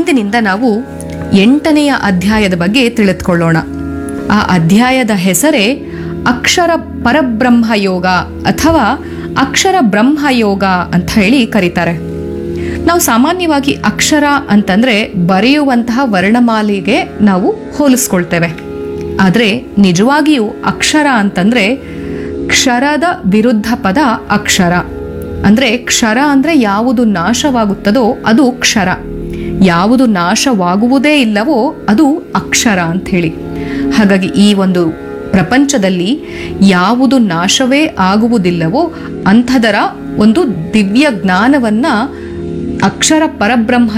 ಇಂದಿನಿಂದ ನಾವು ಎಂಟನೆಯ ಅಧ್ಯಾಯದ ಬಗ್ಗೆ ತಿಳಿದುಕೊಳ್ಳೋಣ ಆ ಅಧ್ಯಾಯದ ಹೆಸರೇ ಅಕ್ಷರ ಪರಬ್ರಹ್ಮ ಯೋಗ ಅಥವಾ ಅಕ್ಷರ ಬ್ರಹ್ಮ ಯೋಗ ಅಂತ ಹೇಳಿ ಕರೀತಾರೆ ನಾವು ಸಾಮಾನ್ಯವಾಗಿ ಅಕ್ಷರ ಅಂತಂದ್ರೆ ಬರೆಯುವಂತಹ ವರ್ಣಮಾಲೆಗೆ ನಾವು ಹೋಲಿಸ್ಕೊಳ್ತೇವೆ ಆದರೆ ನಿಜವಾಗಿಯೂ ಅಕ್ಷರ ಅಂತಂದ್ರೆ ಕ್ಷರದ ವಿರುದ್ಧ ಪದ ಅಕ್ಷರ ಅಂದ್ರೆ ಕ್ಷರ ಅಂದ್ರೆ ಯಾವುದು ನಾಶವಾಗುತ್ತದೋ ಅದು ಕ್ಷರ ಯಾವುದು ನಾಶವಾಗುವುದೇ ಇಲ್ಲವೋ ಅದು ಅಕ್ಷರ ಅಂತ ಹೇಳಿ ಹಾಗಾಗಿ ಈ ಒಂದು ಪ್ರಪಂಚದಲ್ಲಿ ಯಾವುದು ನಾಶವೇ ಆಗುವುದಿಲ್ಲವೋ ಅಂಥದರ ಒಂದು ದಿವ್ಯ ಜ್ಞಾನವನ್ನ ಅಕ್ಷರ ಪರಬ್ರಹ್ಮ